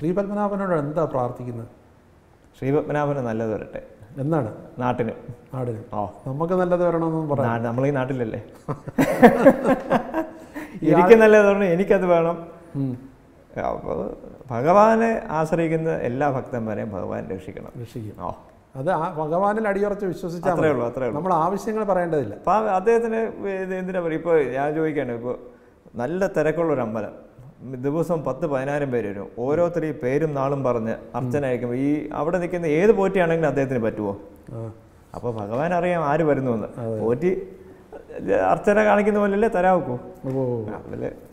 ശ്രീ പത്മനാഭനോട് എന്താ പ്രാർത്ഥിക്കുന്നത് ശ്രീപത്മനാഭന് നല്ലത് വരട്ടെ എന്നാണ് നാട്ടിന് നാടിന് ഓ നമുക്ക് നല്ലത് വരണമെന്നും പറയാം നാ- നമ്മളീ നാട്ടിലല്ലേ എനിക്ക് നല്ലത് പറഞ്ഞു എനിക്കത് വേണം ഉം. അപ്പോൾ ഭഗവാനെ ആശ്രയിക്കുന്ന എല്ലാ ഭക്തന്മാരെയും ഭഗവാൻ രക്ഷിക്കണം രക്ഷിക്കും ഓ അത് ആ ഭഗവാനിൽ അടിയുറച്ച് വിശ്വസിച്ചാൽ അത്രേ ഉള്ളൂ അത്രേ ഉള്ളൂ നമ്മൾ ആവശ്യങ്ങൾ പറയേണ്ടതില്ല അപ്പോൾ അദ്ദേഹത്തിന് ഇത് എന്തിനാ പറയുക ഇപ്പോൾ ഞാൻ ചോദിക്കുകയാണ് ഇപ്പോൾ നല്ല തിരക്കുള്ളൊരു അമ്പലം ദിവസം പത്ത് പതിനായിരം പേര് വരും ഓരോരുത്തർ ഈ പേരും നാളും പറഞ്ഞ് അർച്ചന അയക്കുമ്പോൾ ഈ അവിടെ നിൽക്കുന്ന ഏത് പോറ്റിയാണെങ്കിലും അദ്ദേഹത്തിന് പറ്റുമോ ആ. അപ്പോൾ ഭഗവാൻ അറിയാം ആര് വരുന്നു എന്ന് പോറ്റി അർച്ചന കാണിക്കുന്ന പോലെയല്ലേ തരാവൂ ഓ അതല്ലേ